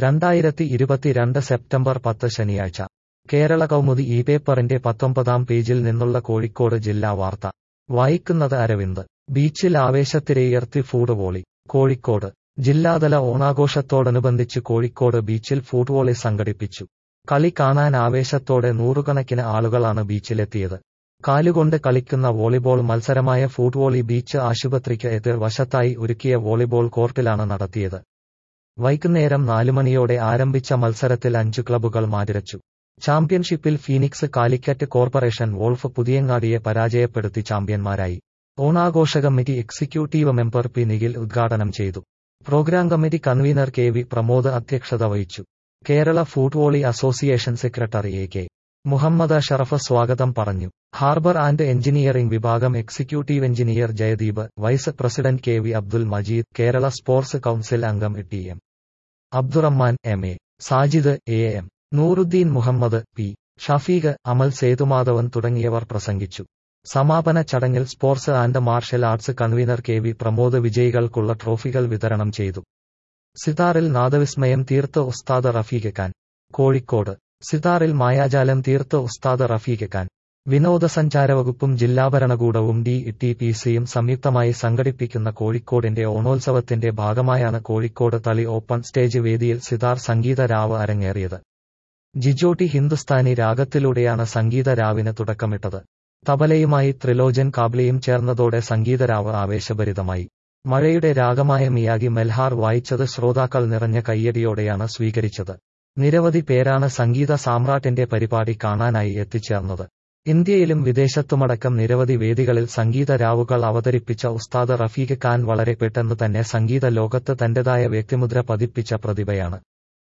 രണ്ടായിരത്തി ഇരുപത്തിരണ്ട് സെപ്റ്റംബർ പത്ത് ശനിയാഴ്ച കേരള കൗമുദി ഈ പേപ്പറിന്റെ പത്തൊമ്പതാം പേജിൽ നിന്നുള്ള കോഴിക്കോട് ജില്ലാ വാർത്ത വായിക്കുന്നത് അരവിന്ദ് ബീച്ചിൽ ആവേശത്തിരയുയർത്തി ഫൂഡ് വോളി കോഴിക്കോട് ജില്ലാതല ഓണാഘോഷത്തോടനുബന്ധിച്ച് കോഴിക്കോട് ബീച്ചിൽ ഫൂഡ് വോളി സംഘടിപ്പിച്ചു കളി കാണാൻ ആവേശത്തോടെ നൂറുകണക്കിന് ആളുകളാണ് ബീച്ചിലെത്തിയത് കാലുകൊണ്ട് കളിക്കുന്ന വോളിബോൾ മത്സരമായ ഫൂഡ് വോളി ബീച്ച് ആശുപത്രിക്ക് എതിർ വശത്തായി ഒരുക്കിയ വോളിബോൾ കോർട്ടിലാണ് നടത്തിയത് വൈകുന്നേരം നാലുമണിയോടെ ആരംഭിച്ച മത്സരത്തിൽ അഞ്ചു ക്ലബ്ബുകൾ മാറ്റിരച്ചു ചാമ്പ്യൻഷിപ്പിൽ ഫീനിക്സ് കാലിക്കറ്റ് കോർപ്പറേഷൻ വോൾഫ് പുതിയങ്ങാടിയെ പരാജയപ്പെടുത്തി ചാമ്പ്യന്മാരായി ഓണാഘോഷ committee executive member P Nikhil ഉദ്ഘാടനം ചെയ്തു programme committee convener K V Pramod അധ്യക്ഷത വഹിച്ചു Kerala foot volley association secretary A K Muhammad Sharaf സ്വാഗതം പറഞ്ഞു ഹാർബർ ആൻഡ് എഞ്ചിനീയറിംഗ് വിഭാഗം executive engineer Jayadeep vice president K V Abdul Majeed Kerala sports council അംഗം T M Abdurahman M A Sajid A M Nooruddeen Muhammad P Shafeeq Amal Sethumadhavan തുടങ്ങിയവർ പ്രസംഗിച്ചു സമാപന ചടങ്ങിൽ sports and martial arts convener K V Pramod വിജയികൾക്കുള്ള ട്രോഫികൾ വിതരണം ചെയ്തു സിതാറിൽ നാദവിസ്മയം തീർത്ത് ഉസ്താദ് റഫീഖ് ഖാൻ കോഴിക്കോട് സിതാറിൽ മായാജാലം തീർത്ത് ഉസ്താദ് റഫീഖ് ഖാൻ വിനോദസഞ്ചാര വകുപ്പും ജില്ലാ ഭരണകൂടവും ഡി ടി പി സിയും സംയുക്തമായി സംഘടിപ്പിക്കുന്ന കോഴിക്കോടിന്റെ ഓണോത്സവത്തിന്റെ ഭാഗമായാണ് കോഴിക്കോട് തളി ഓപ്പൺ സ്റ്റേജ് വേദിയിൽ സിതാർ സംഗീത രാവ് അരങ്ങേറിയത് ജിജോട്ടി ഹിന്ദുസ്ഥാനി രാഗത്തിലൂടെയാണ് സംഗീത രാവിന് തുടക്കമിട്ടത് തബലയുമായി ത്രിലോചൻ കാബ്ലിയും ചേർന്നതോടെ സംഗീതരാവ് ആവേശഭരിതമായി മഴയുടെ രാഗമായ മിയാഗി മെൽഹാർ വായിച്ചത് ശ്രോതാക്കൾ നിറഞ്ഞ കയ്യടിയോടെയാണ് സ്വീകരിച്ചത് നിരവധി പേരാണ് സംഗീത സാമ്രാട്ടിന്റെ പരിപാടി കാണാനായി എത്തിച്ചേർന്നത് ഇന്ത്യയിലും വിദേശത്തുമടക്കം നിരവധി വേദികളിൽ സംഗീത രാവുകൾ അവതരിപ്പിച്ച ഉസ്താദ് റഫീഖ് ഖാൻ വളരെ പെട്ടെന്ന് തന്നെ സംഗീത ലോകത്ത് തന്റേതായ വ്യക്തിമുദ്ര പതിപ്പിച്ച പ്രതിഭയാണ്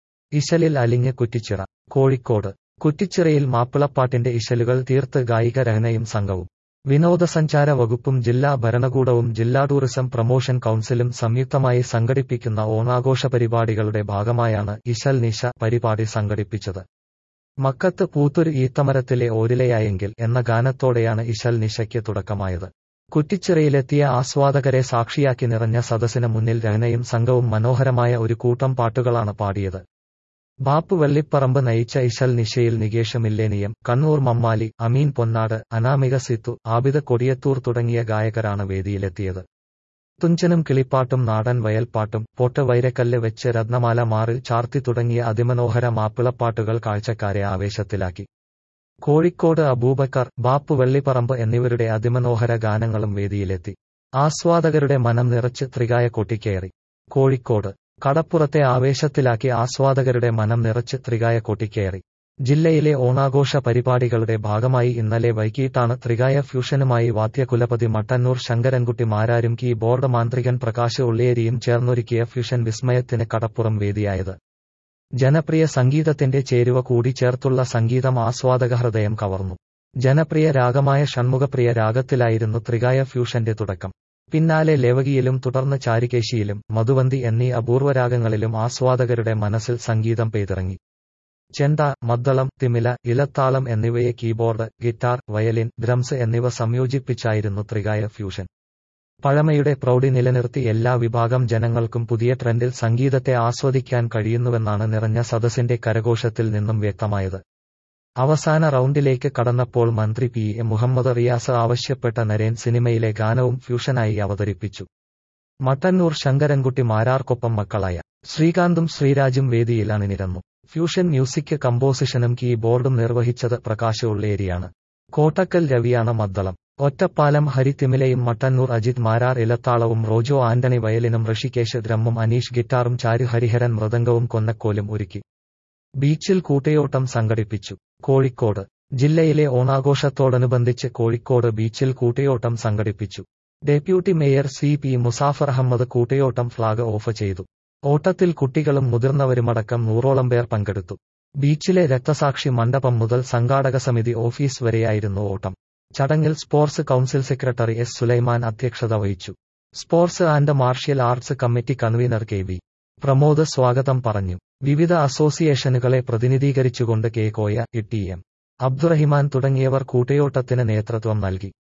ഇശലിൽ അലിഞ്ഞ് കുറ്റിച്ചിറ കോഴിക്കോട് കുറ്റിച്ചിറയിൽ മാപ്പിളപ്പാട്ടിന്റെ ഇശലുകൾ തീർത്ത് ഗായിക രഹനയും സംഘവും വിനോദസഞ്ചാര വകുപ്പും ജില്ലാ ഭരണകൂടവും ജില്ലാ ടൂറിസം പ്രൊമോഷൻ കൌൺസിലും സംയുക്തമായി സംഘടിപ്പിക്കുന്ന ഓണാഘോഷ പരിപാടികളുടെ ഭാഗമായാണ് ഇശൽ നിശ പരിപാടി സംഘടിപ്പിച്ചത് മക്കത്ത് പൂത്തൊരു ഈത്തമരത്തിലെ ഓരിലയായെങ്കിൽ എന്ന ഗാനത്തോടെയാണ് ഇശൽ നിശയ്ക്ക് തുടക്കമായത് കുറ്റിച്ചിറയിലെത്തിയ ആസ്വാദകരെ സാക്ഷിയാക്കി നിറഞ്ഞ സദസ്സിന് മുന്നിൽ രഹനയും സംഘവും മനോഹരമായ ഒരു കൂട്ടം പാട്ടുകളാണ് പാടിയത് ബാപ്പു വെള്ളിപ്പറമ്പ് നയിച്ച ഇശൽ നിശയിൽ നികേഷ് മില്ലേനിയം കണ്ണൂർ മമ്മാലി അമീൻ പൊന്നാട് അനാമിക സിത്തു ആബിദ കൊടിയത്തൂർ തുടങ്ങിയ ഗായകരാണ് വേദിയിലെത്തിയത് തുഞ്ചനും കിളിപ്പാട്ടും നാടൻ വയൽപ്പാട്ടും പൊട്ട് വൈരക്കല്ല് വെച്ച് രത്നമാല മാറിൽ ചാർത്തി തുടങ്ങിയ അതിമനോഹര മാപ്പിളപ്പാട്ടുകൾ കാഴ്ചക്കാരെ ആവേശത്തിലാക്കി കോഴിക്കോട് അബൂബക്കർ ബാപ്പു വെള്ളിപ്പറമ്പ് എന്നിവരുടെ അതിമനോഹര ഗാനങ്ങളും വേദിയിലെത്തി ആസ്വാദകരുടെ മനം നിറച്ച് ത്രികായ കൊട്ടിക്കയറി കോഴിക്കോട് കടപ്പുറത്തെ ആവേശത്തിലാക്കി ആസ്വാദകരുടെ മനം നിറച്ച് ത്രികായ കൊട്ടിക്കയറി ജില്ലയിലെ ഓണാഘോഷ പരിപാടികളുടെ ഭാഗമായി ഇന്നലെ വൈകിട്ടാണ് ത്രികായ ഫ്യൂഷനുമായി വാദ്യകുലപതി മട്ടന്നൂർ ശങ്കരൻകുട്ടി മാരാരും കീബോർഡ് മാന്ത്രികൻ പ്രകാശ് ഉള്ളിയേരിയും ചേർന്നൊരുക്കിയ ഫ്യൂഷൻ വിസ്മയത്തിന് കടപ്പുറം വേദിയായത് ജനപ്രിയ സംഗീതത്തിന്റെ ചേരുവ കൂടി ചേർത്തുള്ള സംഗീതം ആസ്വാദക ഹൃദയം കവർന്നു ജനപ്രിയ രാഗമായ ഷൺമുഖപ്രിയ രാഗത്തിലായിരുന്നു ത്രികായ ഫ്യൂഷന്റെ തുടക്കം പിന്നാലെ ലേവകിയിലും തുടർന്ന് ചാരികേശിയിലും മധുവന്തി എന്നീ അപൂർവരാഗങ്ങളിലും ആസ്വാദകരുടെ മനസ്സിൽ സംഗീതം പെയ്തിറങ്ങി ചെണ്ട മദ്ദളം തിമില ഇലത്താളം എന്നിവയെ കീബോർഡ് ഗിറ്റാർ വയലിൻ ഡ്രംസ് എന്നിവ സംയോജിപ്പിച്ചായിരുന്നു ത്രികായ ഫ്യൂഷൻ പഴമയുടെ പ്രൗഢി നിലനിർത്തി എല്ലാ വിഭാഗം ജനങ്ങൾക്കും പുതിയ ട്രെൻഡിൽ സംഗീതത്തെ ആസ്വദിക്കാൻ കഴിയുന്നുവെന്നാണ് നിറഞ്ഞ സദസ്സിന്റെ കരഘോഷത്തിൽ നിന്നും വ്യക്തമായത് അവസാന റൗണ്ടിലേക്ക് കടന്നപ്പോൾ മന്ത്രി പി എ മുഹമ്മദ് റിയാസ് ആവശ്യപ്പെട്ട നരേൻ സിനിമയിലെ ഗാനവും ഫ്യൂഷനായി അവതരിപ്പിച്ചു മട്ടന്നൂർ ശങ്കരൻകുട്ടി മാരാർക്കൊപ്പം മക്കളായ ശ്രീകാന്തും ശ്രീരാജും വേദിയിൽ അണിനിരന്നു ഫ്യൂഷൻ മ്യൂസിക് കമ്പോസിഷനും കീബോർഡും നിർവഹിച്ചത് പ്രകാശ് ഉള്ളേരിയാണ് കോട്ടക്കൽ രവിയാണ് മദ്ദളം ഒറ്റപ്പാലം ഹരിത്തിമിലയും മട്ടന്നൂർ അജിത് മാരാർ ഇലത്താളവും റോജോ ആന്റണി വയലിനും ഋഷികേശ് ഡ്രമ്മും അനീഷ് ഗിറ്റാറും ചാരു ഹരിഹരൻ മൃദംഗവും കൊന്നക്കോലും ഒരുക്കി ബീച്ചിൽ കൂട്ടയോട്ടം സംഘടിപ്പിച്ചു കോഴിക്കോട് ജില്ലയിലെ ഓണാഘോഷത്തോടനുബന്ധിച്ച് കോഴിക്കോട് ബീച്ചിൽ കൂട്ടയോട്ടം സംഘടിപ്പിച്ചു deputy mayor C P Musafar Ahammad കൂട്ടയോട്ടം ഫ്ളാഗ് ഓഫ് ചെയ്തു ഓട്ടത്തിൽ കുട്ടികളും മുതിർന്നവരുമടക്കം നൂറോളം പേർ പങ്കെടുത്തു ബീച്ചിലെ രക്തസാക്ഷി മണ്ഡപം മുതൽ സംഘാടക സമിതി ഓഫീസ് വരെയായിരുന്നു ഓട്ടം ചടങ്ങിൽ sports council secretary S Sulaiman അധ്യക്ഷത വഹിച്ചു sports and martial arts committee convener K V Pramod സ്വാഗതം പറഞ്ഞു വിവിധ അസോസിയേഷനുകളെ പ്രതിനിധീകരിച്ചുകൊണ്ട് K Koya T M Abdurahiman തുടങ്ങിയവർ കൂട്ടയോട്ടത്തിന് നേതൃത്വം നൽകി